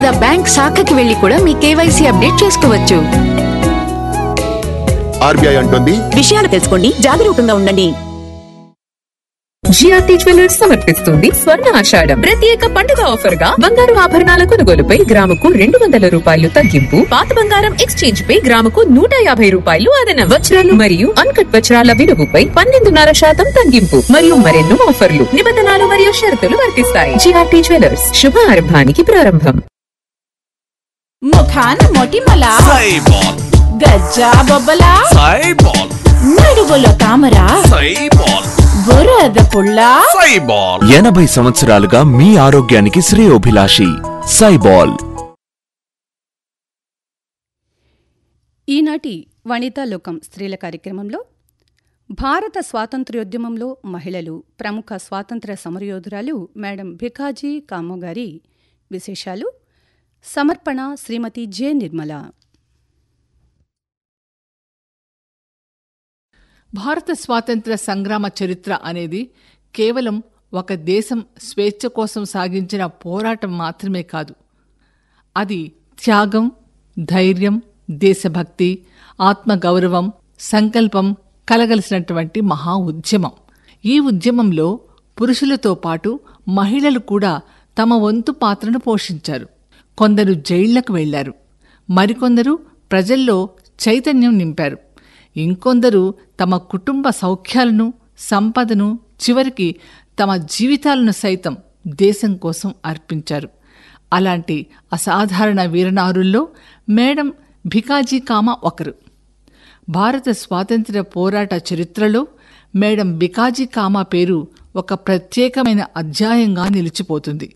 లేదా బ్యాంక్ శాఖకి వెళ్లి కూడా మీ కేవైసీ అప్డేట్ చేసుకోవచ్చు ఆర్బీఐ అంటుంది విషయాలు తెలుసుకోండి జాగరూకంగా ఉండండి జిఆర్టీ జ్యువెలర్స్ సమర్పిస్తుంది స్వర్ణ ఆషాఢం ప్రత్యేక పండుగ ఆఫర్ గా బంగారు ఆభరణాల కొనుగోలుపై గ్రాముకు రెండు వందల రూపాయలు తగ్గింపు పాత బంగారం ఎక్స్చేంజ్ పై గ్రాముకు నూట యాభై రూపాయలు అదనం వజ్రాలు మరియు అన్కట్ వజ్రాల విలువపై పన్నెండున్నర శాతం తగ్గింపు మరియు మరెన్నో ఆఫర్లు నిబంధనలు మరియు షరతులు వర్తిస్తాయి జిఆర్టీ జ్యువెలర్స్ శుభారంభానికి ప్రారంభం ముఖాన మొటిమల సైబాల్ గజ్జా బొబ్బల సైబాల్ నడుగులో తామర సైబాల్ బురద పుల్ల సైబాల్ ఎనభై సంవత్సరాలుగా మీ ఆరోగ్యానికి శ్రేయోభిలాషి సైబాల్ ఈనాటి వనితా లోకం స్త్రీల కార్యక్రమంలో భారత స్వాతంత్ర్యోద్యమంలో మహిళలు ప్రముఖ స్వాతంత్ర సమరయోధురాలు మేడం భికాజీ కామో గారి విశేషాలు సమర్పణ శ్రీమతి జె నిర్మల భారత స్వాతంత్ర సంగ్రామ చరిత్ర అనేది కేవలం ఒక దేశం స్వేచ్ఛ కోసం సాగించిన పోరాటం మాత్రమే కాదు అది త్యాగం ధైర్యం దేశభక్తి ఆత్మగౌరవం సంకల్పం కలగలిసినటువంటి మహా ఉద్యమం ఈ ఉద్యమంలో పురుషులతో పాటు మహిళలు కూడా తమ వంతు పాత్రను పోషించారు కొందరు జైళ్లకు వెళ్లారు మరికొందరు ప్రజల్లో చైతన్యం నింపారు ఇంకొందరు తమ కుటుంబ సౌఖ్యాలను సంపదను చివరికి తమ జీవితాలను సైతం దేశం కోసం అర్పించారు అలాంటి అసాధారణ వీరనారుల్లో మేడం భికాజీ కామ ఒకరు భారత స్వాతంత్ర్య పోరాట చరిత్రలో మేడం బికాజీ కామా పేరు ఒక ప్రత్యేకమైన అధ్యాయంగా నిలిచిపోతుంది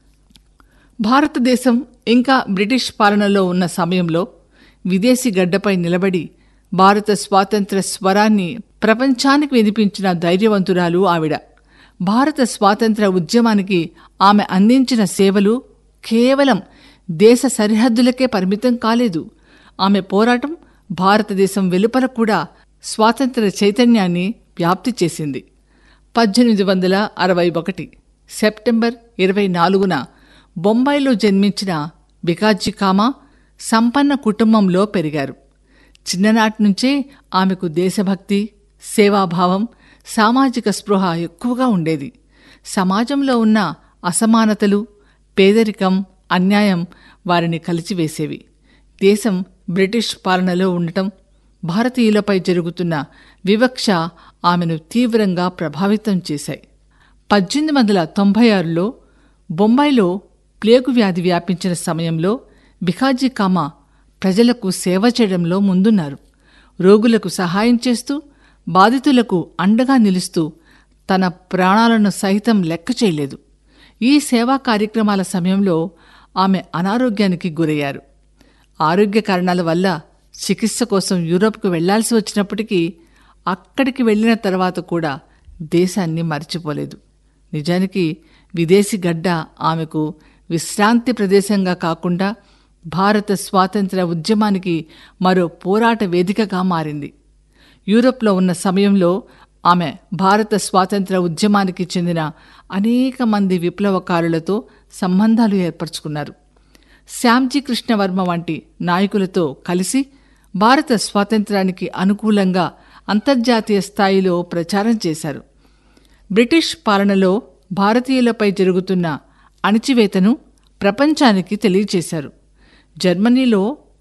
భారతదేశం ఇంకా బ్రిటిష్ పాలనలో ఉన్న సమయంలో విదేశీ గడ్డపై నిలబడి భారత స్వాతంత్ర స్వరాన్ని ప్రపంచానికి వినిపించిన ధైర్యవంతురాలు ఆవిడ భారత స్వాతంత్ర ఉద్యమానికి ఆమె అందించిన సేవలు కేవలం దేశ సరిహద్దులకే పరిమితం కాలేదు ఆమె పోరాటం భారతదేశం వెలుపల కూడా స్వాతంత్ర చైతన్యాన్ని వ్యాప్తి చేసింది పద్దెనిమిది వందల అరవై ఒకటి సెప్టెంబర్ ఇరవై నాలుగున బొంబాయిలో జన్మించిన బికాజీ కామా సంపన్న కుటుంబంలో పెరిగారు చిన్ననాటి నుంచే ఆమెకు దేశభక్తి సేవాభావం సామాజిక స్పృహ ఎక్కువగా ఉండేది సమాజంలో ఉన్న అసమానతలు పేదరికం అన్యాయం వారిని కలిచివేసేవి దేశం బ్రిటిష్ పాలనలో ఉండటం భారతీయులపై జరుగుతున్న వివక్ష ఆమెను తీవ్రంగా ప్రభావితం చేశాయి పద్దెనిమిది వందల తొంభై ఆరులో బొంబాయిలో ప్లేగు వ్యాధి వ్యాపించిన సమయంలో బికాజీ కామా ప్రజలకు సేవ చేయడంలో ముందున్నారు రోగులకు సహాయం చేస్తూ బాధితులకు అండగా నిలుస్తూ తన ప్రాణాలను సైతం లెక్క చేయలేదు ఈ సేవా కార్యక్రమాల సమయంలో ఆమె అనారోగ్యానికి గురయ్యారు ఆరోగ్య కారణాల వల్ల చికిత్స కోసం యూరోప్కు వెళ్లాల్సి వచ్చినప్పటికీ అక్కడికి వెళ్ళిన తర్వాత కూడా దేశాన్ని మర్చిపోలేదు నిజానికి విదేశీ గడ్డ ఆమెకు విశ్రాంతి ప్రదేశంగా కాకుండా భారత స్వాతంత్ర ఉద్యమానికి మరో పోరాట వేదికగా మారింది యూరోప్లో ఉన్న సమయంలో ఆమె భారత స్వాతంత్ర ఉద్యమానికి చెందిన అనేక మంది విప్లవకారులతో సంబంధాలు ఏర్పరచుకున్నారు శ్యామ్జీ కృష్ణవర్మ వంటి నాయకులతో కలిసి భారత స్వాతంత్రానికి అనుకూలంగా అంతర్జాతీయ స్థాయిలో ప్రచారం చేశారు బ్రిటిష్ పాలనలో భారతీయులపై జరుగుతున్న అణిచివేతను ప్రపంచానికి తెలియచేశారు జర్మనీలో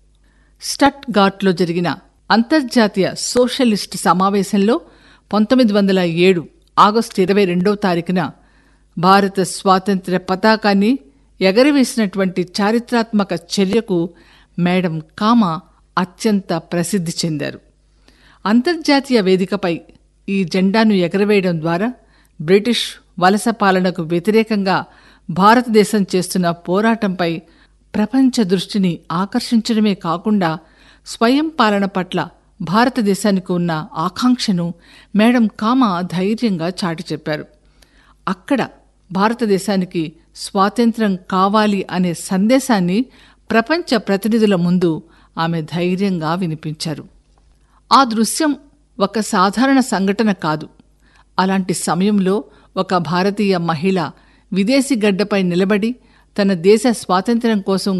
స్టట్ ఘాట్లో జరిగిన అంతర్జాతీయ సోషలిస్ట్ సమావేశంలో పంతొమ్మిది వందల ఏడు ఆగస్టు ఇరవై రెండవ తారీఖున భారత స్వాతంత్ర్య పతాకాన్ని ఎగరవేసినటువంటి చారిత్రాత్మక చర్యకు మేడం కామ అత్యంత ప్రసిద్ధి చెందారు అంతర్జాతీయ వేదికపై ఈ జెండాను ఎగరవేయడం ద్వారా బ్రిటిష్ వలస పాలనకు వ్యతిరేకంగా భారతదేశం చేస్తున్న పోరాటంపై ప్రపంచ దృష్టిని ఆకర్షించడమే కాకుండా స్వయం పాలన పట్ల భారతదేశానికి ఉన్న ఆకాంక్షను మేడం కామ ధైర్యంగా చాటి చెప్పారు అక్కడ భారతదేశానికి స్వాతంత్రం కావాలి అనే సందేశాన్ని ప్రపంచ ప్రతినిధుల ముందు ఆమె ధైర్యంగా వినిపించారు ఆ దృశ్యం ఒక సాధారణ సంఘటన కాదు అలాంటి సమయంలో ఒక భారతీయ మహిళ విదేశీ గడ్డపై నిలబడి తన దేశ స్వాతంత్ర్యం కోసం